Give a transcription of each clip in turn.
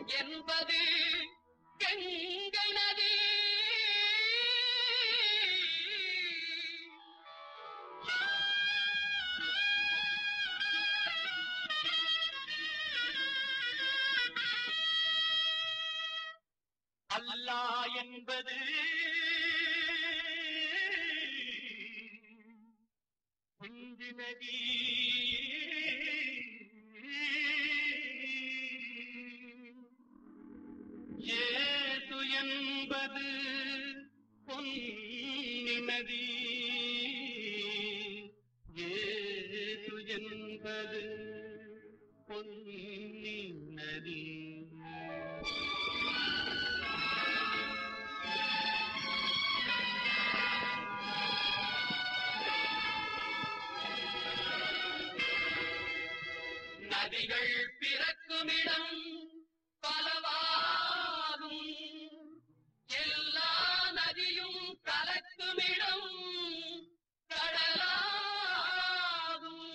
என்பது கங்கை நதி அல்லாஹ் என்பது குஞ்சு நதி ஏது என்பது பொன்னி நதி ஏது என்பது பொன்னி நதி நதிகள் பிறக்குமிடம் பலவாகும் எல்லா நதியும் கலக்குமிடம் கடலாகும்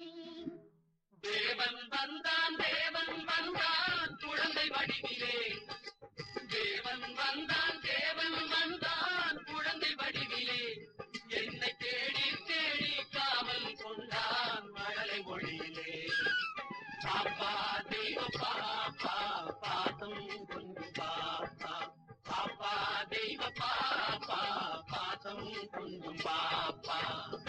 தேவன் வந்தான் தேவன் வந்தான் குழந்தை வடிவிலே தேவன் வந்தான் தேவன் வந்தான் குழந்தை வடிவிலே என்னை தேடி தேடி காவல் கொண்டான் மழலை மொழியிலே பாப்பா தெய்வ பாப்பா பாதம் கொண்டு பாப்பா பாப்பா தெய்வ பாப்பா பாதம் கொண்டு பாப்பா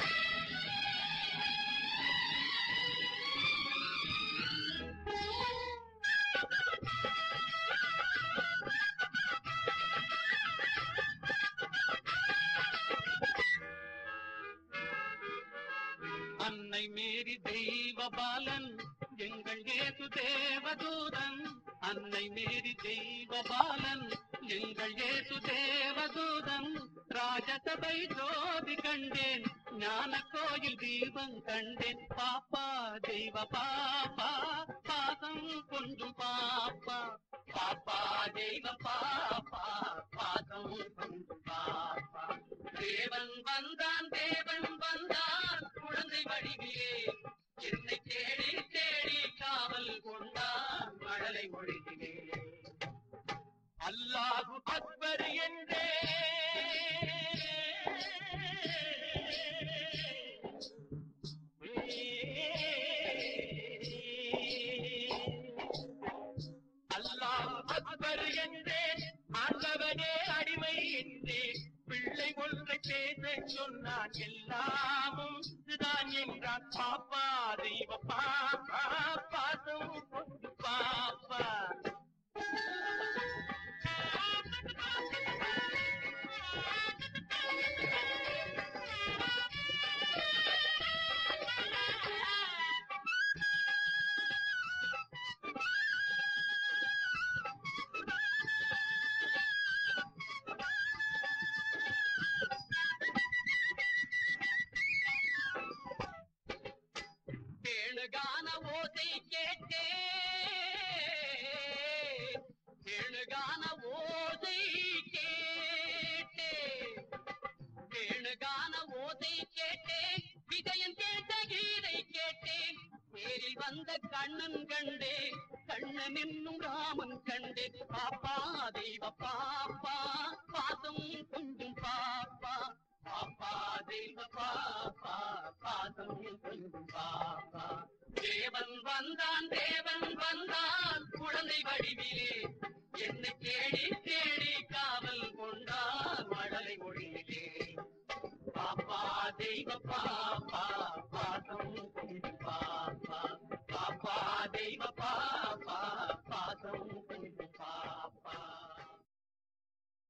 அன்னை மேரி தெய்வ பாலன் எங்கள் ஏசு தேவதூதன் அன்னை மேரி தெய்வ பாலன் எங்கள் ஏசு தேவதூதன் ராஜசபை ஜோதி கண்டேன் ஞான கோயில் தீபம் கண்டேன் பாப்பா தெய்வ பாப்பா பாசம் கொஞ்சம் பாப்பா பாப்பா தெய்வ பாப்பா பாதம் கொண்டு பாப்பா தேவன் வந்தான் தேவன் வந்தான் குழந்தை வடிவிலே என்னை தேடி தேடி காவல் கொண்டான் மழலை மொழியிலே அல்லாஹு அக்பர் என்றே அல்லாஹ் அக்பர் என்றே ஆண்டவனே அடிமை என்றே பிள்ளை ஒன்றை பேச சொன்னான் எல்லாமும் இதுதான் என்றான் பாப்பா தெய்வ பாப்பா பாசம் கொண்டு பாப்பா கேணுகான ஓசை கேட்டே கேணுகான ஓசை கேட்டே கேணுகான ஓசை கேட்டே விஜயன் கேட்ட கீதை கேட்டேன் நேரில் வந்த கண்ணன் கண்டே கண்ணன் என்னும் ராமன் கண்டே பாப்பா தெய்வ பாப்பா பாசம் கொஞ்சம் பாப்பா பாப்பா தெய்வ பாப்பா பாசம் கொஞ்சம் பாப்பா தேவன் வந்தான் தேவன் வந்தான் குழந்தை வடிவிலே என்னை தேடி தேடி காவல் கொண்டான் மழலை மொழியிலே பாப்பா தெய்வ பாப்பா பாசம் கொஞ்சம் பாப்பா பாப்பா தெய்வ பாப்பா